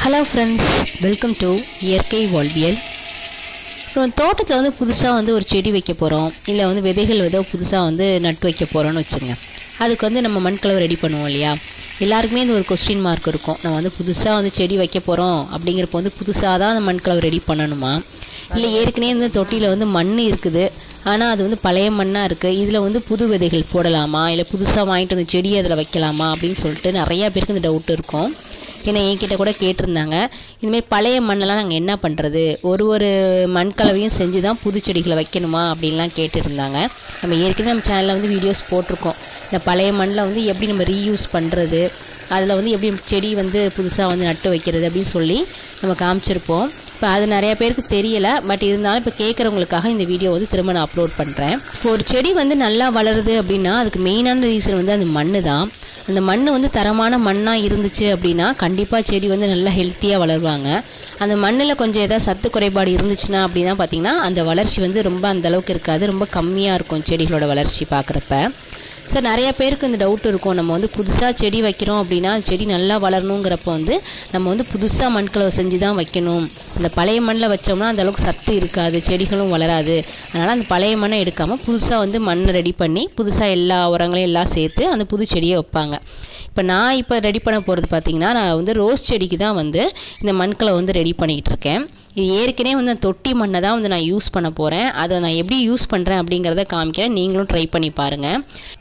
hello friends welcome to இயற்கை வாழ்வியல் அப்புறம் தோட்டத்தில் வந்து புதுசாக வந்து ஒரு செடி வைக்க போகிறோம் இல்லை வந்து விதைகள் ஏதோ புதுசாக வந்து நட்டு வைக்க போகிறோன்னு வச்சுங்க அதுக்கு வந்து நம்ம மண்கலவை ரெடி பண்ணுவோம் இல்லையா எல்லாருக்குமே இந்த ஒரு கொஸ்டின் மார்க் இருக்கும் நம்ம வந்து புதுசாக வந்து செடி வைக்க போகிறோம் அப்படிங்கிறப்ப வந்து புதுசாக தான் அந்த மண்கலவை ரெடி பண்ணணுமா இல்லை ஏற்கனவே இந்த தொட்டியில் வந்து மண் இருக்குது ஆனால் அது வந்து பழைய மண்ணாக இருக்குது இதில் வந்து புது விதைகள் போடலாமா இல்லை புதுசாக வாங்கிட்டு வந்து செடியை அதில் வைக்கலாமா அப்படின்னு சொல்லிட்டு நிறையா பேருக்கு இந்த டவுட் இருக்கும் ஏன்னா என்கிட்ட கூட கேட்டிருந்தாங்க இதுமாரி பழைய மண்ணெல்லாம் நாங்கள் என்ன பண்ணுறது ஒரு ஒரு மண் கலவையும் செஞ்சு தான் புது செடிகளை வைக்கணுமா அப்படின்லாம் கேட்டுருந்தாங்க நம்ம ஏற்கனவே நம்ம சேனலில் வந்து வீடியோஸ் போட்டிருக்கோம் இந்த பழைய மண்ணில் வந்து எப்படி நம்ம ரீயூஸ் பண்ணுறது அதில் வந்து எப்படி செடி வந்து புதுசாக வந்து நட்டு வைக்கிறது அப்படின்னு சொல்லி நம்ம காமிச்சிருப்போம் இப்போ அது நிறைய பேருக்கு தெரியலை பட் இருந்தாலும் இப்போ கேட்குறவங்களுக்காக இந்த வீடியோ வந்து திரும்ப நான் அப்லோட் பண்ணுறேன் இப்போ ஒரு செடி வந்து நல்லா வளருது அப்படின்னா அதுக்கு மெயினான ரீசன் வந்து அந்த மண்ணு தான் அந்த மண் வந்து தரமான மண்ணாக இருந்துச்சு அப்படின்னா கண்டிப்பாக செடி வந்து நல்லா ஹெல்த்தியாக வளருவாங்க அந்த மண்ணில் கொஞ்சம் ஏதாவது சத்து குறைபாடு இருந்துச்சுன்னா அப்படின்னா பார்த்திங்கன்னா அந்த வளர்ச்சி வந்து ரொம்ப அந்த அளவுக்கு இருக்காது ரொம்ப கம்மியாக இருக்கும் செடிகளோட வளர்ச்சி பார்க்குறப்ப ஸோ நிறைய பேருக்கு இந்த டவுட் இருக்கும் நம்ம வந்து புதுசாக செடி வைக்கிறோம் அப்படின்னா செடி நல்லா வளரணுங்கிறப்ப வந்து நம்ம வந்து புதுசாக மண்கலவை செஞ்சு தான் வைக்கணும் அந்த பழைய மண்ணில் வச்சோம்னா அந்த அளவுக்கு சத்து இருக்காது செடிகளும் வளராது அதனால் அந்த பழைய மண்ணை எடுக்காமல் புதுசாக வந்து மண்ணை ரெடி பண்ணி புதுசாக எல்லா உரங்களையும் எல்லாம் சேர்த்து அந்த புது செடியை வைப்பாங்க இப்போ நான் இப்போ ரெடி பண்ண போகிறது பார்த்திங்கன்னா நான் வந்து ரோஸ் செடிக்கு தான் வந்து இந்த மண்கலவை வந்து ரெடி பண்ணிகிட்டு இருக்கேன் இது ஏற்கனவே வந்து தொட்டி மண்ணை தான் வந்து நான் யூஸ் பண்ண போகிறேன் அதை நான் எப்படி யூஸ் பண்ணுறேன் அப்படிங்கிறத காமிக்கிறேன் நீங்களும் ட்ரை பண்ணி பாருங்கள்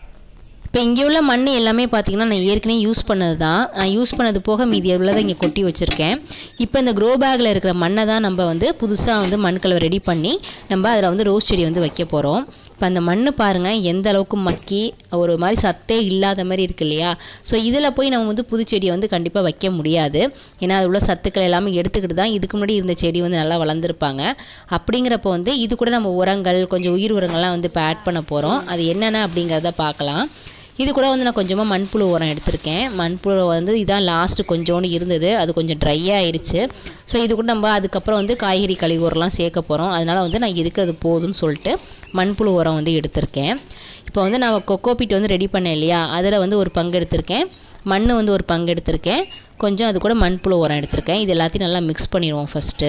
இப்போ இங்கே உள்ள மண் எல்லாமே பார்த்தீங்கன்னா நான் ஏற்கனவே யூஸ் பண்ணது தான் நான் யூஸ் பண்ணது போக மீதி உள்ளதை இங்கே கொட்டி வச்சுருக்கேன் இப்போ இந்த க்ரோ பேக்கில் இருக்கிற மண்ணை தான் நம்ம வந்து புதுசாக வந்து மண்கலவை ரெடி பண்ணி நம்ம அதில் வந்து ரோஸ் செடி வந்து வைக்க போகிறோம் இப்போ அந்த மண் பாருங்கள் எந்த அளவுக்கு மக்கி ஒரு மாதிரி சத்தே இல்லாத மாதிரி இருக்கு இல்லையா ஸோ இதில் போய் நம்ம வந்து புது செடியை வந்து கண்டிப்பாக வைக்க முடியாது ஏன்னா அது உள்ள சத்துக்கள் எல்லாமே எடுத்துக்கிட்டு தான் இதுக்கு முன்னாடி இருந்த செடி வந்து நல்லா வளர்ந்துருப்பாங்க அப்படிங்கிறப்போ வந்து இது கூட நம்ம உரங்கள் கொஞ்சம் உயிர் உரங்கள்லாம் வந்து இப்போ ஆட் பண்ண போகிறோம் அது என்னென்ன அப்படிங்கிறத பார்க்கலாம் இது கூட வந்து நான் கொஞ்சமாக மண்புழு உரம் எடுத்திருக்கேன் மண்புழு வந்து இதான் லாஸ்ட்டு கொஞ்சோண்டு இருந்தது அது கொஞ்சம் ட்ரை ஆயிடுச்சு ஸோ இது கூட நம்ம அதுக்கப்புறம் வந்து காய்கறி கழிவு உரம்லாம் சேர்க்க போகிறோம் அதனால் வந்து நான் இதுக்கு அது போதும்னு சொல்லிட்டு மண்புழு உரம் வந்து எடுத்திருக்கேன் இப்போ வந்து நான் கொக்கோபீட் வந்து ரெடி பண்ணேன் இல்லையா அதில் வந்து ஒரு பங்கு எடுத்திருக்கேன் மண் வந்து ஒரு பங்கு எடுத்திருக்கேன் கொஞ்சம் அது கூட மண்புழு உரம் எடுத்திருக்கேன் இது எல்லாத்தையும் நல்லா மிக்ஸ் பண்ணிடுவோம் ஃபஸ்ட்டு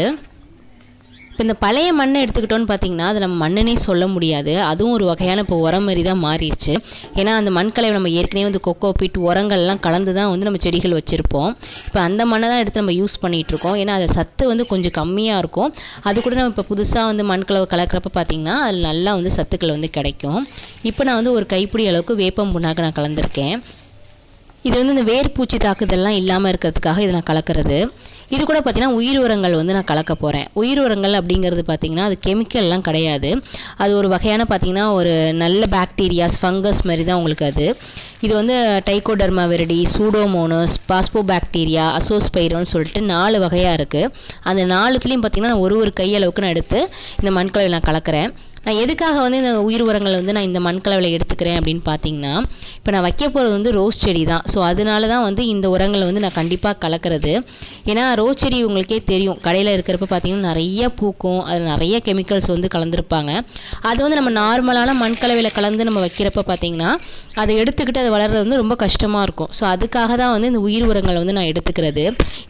இப்போ இந்த பழைய மண்ணை எடுத்துக்கிட்டோன்னு பார்த்தீங்கன்னா அது நம்ம மண்ணுனே சொல்ல முடியாது அதுவும் ஒரு வகையான இப்போ உரம் மாதிரி தான் மாறிடுச்சு ஏன்னா அந்த மண்கலை நம்ம ஏற்கனவே வந்து கொக்கோ பீட் உரங்கள்லாம் கலந்து தான் வந்து நம்ம செடிகள் வச்சுருப்போம் இப்போ அந்த மண்ணை தான் எடுத்து நம்ம யூஸ் பண்ணிகிட்ருக்கோம் ஏன்னா அது சத்து வந்து கொஞ்சம் கம்மியாக இருக்கும் அது கூட நம்ம இப்போ புதுசாக வந்து மண்கலவை கலக்கிறப்ப பார்த்திங்கன்னா அதில் நல்லா வந்து சத்துக்கள் வந்து கிடைக்கும் இப்போ நான் வந்து ஒரு கைப்பிடி அளவுக்கு வேப்பம் புண்ணாக்கு நான் கலந்துருக்கேன் இது வந்து இந்த வேர்பூச்சி தாக்குதல்லாம் இல்லாமல் இருக்கிறதுக்காக இதை நான் கலக்கிறது இது கூட பார்த்திங்கன்னா உயிர் உரங்கள் வந்து நான் கலக்க போகிறேன் உயிர் உரங்கள் அப்படிங்கிறது பார்த்திங்கன்னா அது கெமிக்கல்லாம் கிடையாது அது ஒரு வகையான பார்த்திங்கன்னா ஒரு நல்ல பாக்டீரியாஸ் ஃபங்கஸ் மாதிரி தான் உங்களுக்கு அது இது வந்து trichoderma viride pseudomonas phosphobacteria அசோஸ்பைரோன்னு சொல்லிட்டு நாலு வகையாக இருக்குது அந்த நாலுத்துலேயும் பார்த்திங்கன்னா நான் ஒரு ஒரு கையளவுக்கு நான் எடுத்து இந்த மண்கலவை நான் கலக்கிறேன் நான் எதுக்காக வந்து இந்த உயிர் உரங்கள் வந்து நான் இந்த மண்கலவையில் எடுத்துக்கிறேன் அப்படின்னு பார்த்தீங்கன்னா இப்போ நான் வைக்க போகிறது வந்து ரோஸ் செடி தான் ஸோ அதனால தான் வந்து இந்த உரங்களை வந்து நான் கண்டிப்பாக கலக்கிறது ஏன்னா ரோஸ் செடி உங்களுக்கே தெரியும் கடையில் இருக்கிறப்ப பார்த்தீங்கன்னா நிறைய பூக்கும் அதில் நிறைய கெமிக்கல்ஸ் வந்து கலந்துருப்பாங்க அது வந்து நம்ம நார்மலான மண்கலவையில் கலந்து நம்ம வைக்கிறப்ப பார்த்தீங்கன்னா அதை எடுத்துக்கிட்டு அது வளர்கிறது வந்து ரொம்ப கஷ்டமாக இருக்கும் ஸோ அதுக்காக தான் வந்து இந்த உயிர் உரங்களை வந்து நான் எடுத்துக்கிறது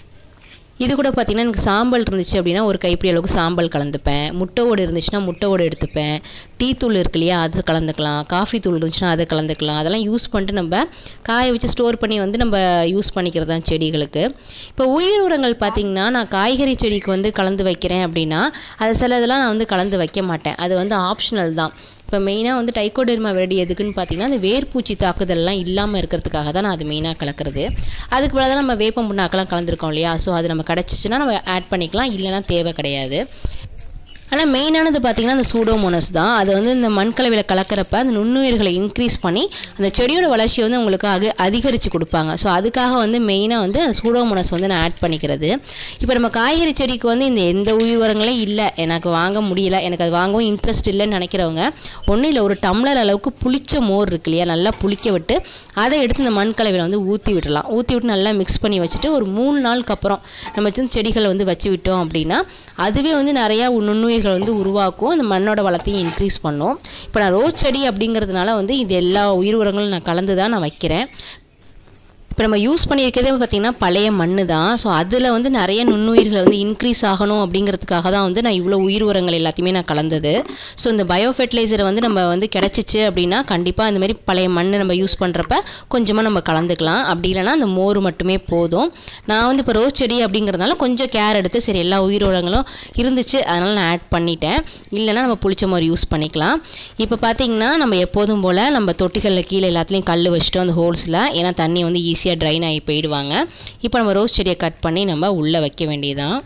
இது கூட பார்த்திங்கன்னா எனக்கு சாம்பல் இருந்துச்சு அப்படின்னா ஒரு கைப்பிடி அளவுக்கு சாம்பல் கலந்துப்பேன் முட்டை ஓடு இருந்துச்சுன்னா முட்டை ஓடு எடுத்துப்பேன் டீ தூள் இருக்கு இல்லையா அது கலந்துக்கலாம் காஃபி தூள் இருந்துச்சுன்னா அதை கலந்துக்கலாம் அதெல்லாம் யூஸ் பண்ணிட்டு நம்ம காய வச்சு ஸ்டோர் பண்ணி வந்து நம்ம யூஸ் பண்ணிக்கிறது தான் செடிகளுக்கு இப்போ உயிர் உரங்கள் பார்த்திங்கன்னா நான் காய்கறி செடிக்கு வந்து கலந்து வைக்கிறேன் அப்படின்னா அது சில இதெல்லாம் நான் வந்து கலந்து வைக்க மாட்டேன் அது வந்து ஆப்ஷனல் தான் இப்போ மெயினாக வந்து டைகோடெர்மா வெரடி எதுக்குன்னு பார்த்தீங்கன்னா அந்த வேர்பூச்சி தாக்குதல்லாம் இல்லாமல் இருக்கிறதுக்காக தான் நான் அது மெயினாக கலக்கிறது அதுக்கு மேலே தான் நம்ம வேப்பம் புண்ணாக்கெல்லாம் கலந்துருக்கோம் இல்லையா ஸோ அது நம்ம கிடச்சிச்சின்னா நம்ம ஆட் பண்ணிக்கலாம் இல்லைனா தேவை கிடையாது ஆனால் மெயினானது பார்த்திங்கன்னா அந்த சூடோமோனஸ் தான் அது வந்து இந்த மண்கலவையில் கலக்கிறப்ப அந்த நுண்ணுயிர்களை இன்க்ரீஸ் பண்ணி அந்த செடியோட வளர்ச்சியை வந்து உங்களுக்கு அக அதிகரித்து கொடுப்பாங்க ஸோ அதுக்காக வந்து மெயினாக வந்து அந்த சூடோமோனஸ் வந்து நான் ஆட் பண்ணிக்கிறது இப்போ நம்ம காய்கறி செடிக்கு வந்து இந்த எந்த உயிர் உரங்களும் இல்லை எனக்கு வாங்க முடியல எனக்கு அது வாங்கவும் இன்ட்ரெஸ்ட் இல்லைன்னு நினைக்கிறவங்க ஒன்றும் இல்லை ஒரு டம்ளர் அளவுக்கு புளிச்ச மோர் இருக்கு இல்லையா நல்லா புளிக்க விட்டு அதை எடுத்து இந்த மண்கலவையில் வந்து ஊற்றி விடலாம் ஊற்றி விட்டு நல்லா மிக்ஸ் பண்ணி வச்சுட்டு ஒரு மூணு நாளுக்கு அப்புறம் நம்ம வந்து செடிகளை வந்து வச்சு விட்டோம் அப்படின்னா அதுவே வந்து நிறையா நுண்ணுயிர் நுண்ணுயிர்கள் வந்து உருவாக்கும் இந்த மண்ணோட வளத்தையும் இன்க்ரீஸ் பண்ணும் இப்போ நான் ரோஸ் செடி அப்படிங்கிறதுனால வந்து இது எல்லா உயிர் உரங்களும் நான் கலந்து தான் நான் வைக்கிறேன் இப்போ நம்ம யூஸ் பண்ணியிருக்கிறதே பார்த்திங்கன்னா பழைய மண் தான் ஸோ அதில் வந்து நிறைய நுண்ணுயிர்கள் வந்து இன்க்ரீஸ் ஆகணும் அப்படிங்கிறதுக்காக தான் வந்து நான் இவ்வளோ உயிர் உரங்கள் எல்லாத்தையுமே நான் கலந்தது ஸோ இந்த பயோ ஃபெர்டிலைசரை வந்து நம்ம வந்து கிடச்சிச்சு அப்படின்னா கண்டிப்பாக இந்த மாதிரி பழைய மண் நம்ம யூஸ் பண்ணுறப்ப கொஞ்சமாக நம்ம கலந்துக்கலாம் அப்படி இல்லைனா அந்த மோர் மட்டுமே போதும் நான் வந்து இப்போ ரோஸ் செடி அப்படிங்கிறதுனால கொஞ்சம் கேர் எடுத்து சரி எல்லா உயிர் உரங்களும் இருந்துச்சு அதனால் நான் ஆட் பண்ணிட்டேன் இல்லைனா நம்ம புளிச்ச மோர் யூஸ் பண்ணிக்கலாம் இப்போ பார்த்தீங்கன்னா நம்ம எப்போதும் போல் நம்ம தொட்டிகளில் கீழே எல்லாத்துலேயும் கல் வச்சுட்டோம் அந்த ஹோல்ஸில் ஏன்னா தண்ணி வந்து ஈஸியாக ட்ரைன் ஆகி போயிடுவாங்க இப்போ நம்ம ரோஸ் செடியை கட் பண்ணி நம்ம உள்ளே வைக்க வேண்டியதான்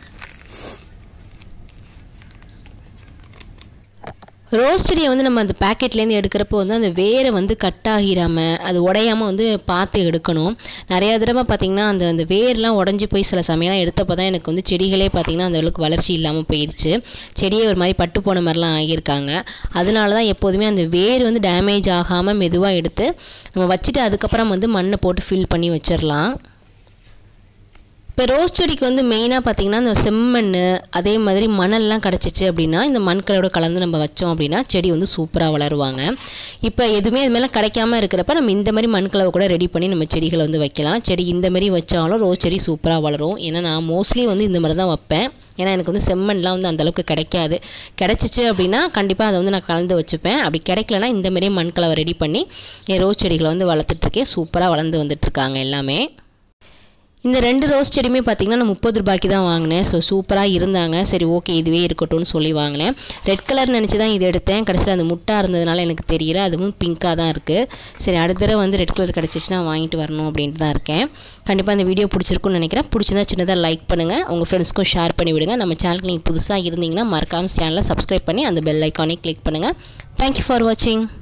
ரோஸ் செடியை வந்து நம்ம அந்த பேக்கெட்லேருந்து எடுக்கிறப்போ வந்து அந்த வேரை வந்து கட் ஆகிராமல் அது உடையாமல் வந்து பார்த்து எடுக்கணும் நிறையா தடவை பார்த்திங்கன்னா அந்த அந்த வேர்லாம் உடஞ்சி போய் சில சமயம்லாம் எடுத்தப்போ தான் எனக்கு வந்து செடிகளே பார்த்திங்கன்னா அந்த அளவுக்கு வளர்ச்சி இல்லாமல் போயிடுச்சு செடியே ஒரு மாதிரி பட்டு போன மாதிரிலாம் ஆகியிருக்காங்க அதனால தான் எப்போதுமே அந்த வேர் வந்து டேமேஜ் ஆகாமல் மெதுவாக எடுத்து நம்ம வச்சுட்டு அதுக்கப்புறம் வந்து மண்ணை போட்டு ஃபில் பண்ணி வச்சிடலாம் இப்போ ரோஸ் செடிக்கு வந்து மெயினாக பார்த்திங்கன்னா இந்த செம்மண் அதே மாதிரி மணல்லாம் கிடச்சிச்சு அப்படின்னா இந்த மண்களோட கலந்து நம்ம வச்சோம் அப்படின்னா செடி வந்து சூப்பராக வளருவாங்க இப்போ எதுவுமே இது மேலே கிடைக்காம இருக்கிறப்ப நம்ம இந்த மாதிரி மண்கலவை கூட ரெடி பண்ணி நம்ம செடிகளை வந்து வைக்கலாம் செடி இந்த மாதிரி வச்சாலும் ரோஸ் செடி சூப்பராக வளரும் ஏன்னா நான் மோஸ்ட்லி வந்து இந்த மாதிரி தான் வைப்பேன் ஏன்னா எனக்கு வந்து செம்மண்லாம் வந்து அந்தளவுக்கு கிடைக்காது கிடச்சிச்சு அப்படின்னா கண்டிப்பாக அதை வந்து நான் கலந்து வச்சுப்பேன் அப்படி கிடைக்கலனா இந்த மாதிரியே மண்கலவை ரெடி பண்ணி என் ரோஸ் செடிகளை வந்து வளர்த்துட்ருக்கேன் சூப்பராக வளர்ந்து வந்துட்டுருக்காங்க எல்லாமே இந்த ரெண்டு ரோஸ் செடியுமே பார்த்திங்கன்னா நான் முப்பது ரூபாய்க்கு தான் வாங்கினேன் ஸோ சூப்பராக இருந்தாங்க சரி ஓகே இதுவே இருக்கட்டும்னு சொல்லி வாங்கினேன் ரெட் கலர் நினச்சி தான் இது எடுத்தேன் கடைசியில் அந்த முட்டாக இருந்ததுனால எனக்கு தெரியல அதுவும் பிங்க்காக தான் இருக்குது சரி அடுத்த தடவை வந்து ரெட் கலர் கிடச்சிச்சின்னா வாங்கிட்டு வரணும் அப்படின்ட்டு தான் இருக்கேன் கண்டிப்பாக அந்த வீடியோ பிடிச்சிருக்குன்னு நினைக்கிறேன் பிடிச்சிருந்தா சின்னதாக லைக் பண்ணுங்கள் உங்கள் ஃப்ரெண்ட்ஸ்க்கும் ஷேர் பண்ணி விடுங்க நம்ம சேனலுக்கு நீங்கள் புதுசாக இருந்தீங்கன்னா மறக்காமல் சேனலை சப்ஸ்கிரைப் பண்ணி அந்த பெல் ஐக்கானே கிளிக் பண்ணுங்கள் தேங்க்யூ ஃபார் வாட்சிங்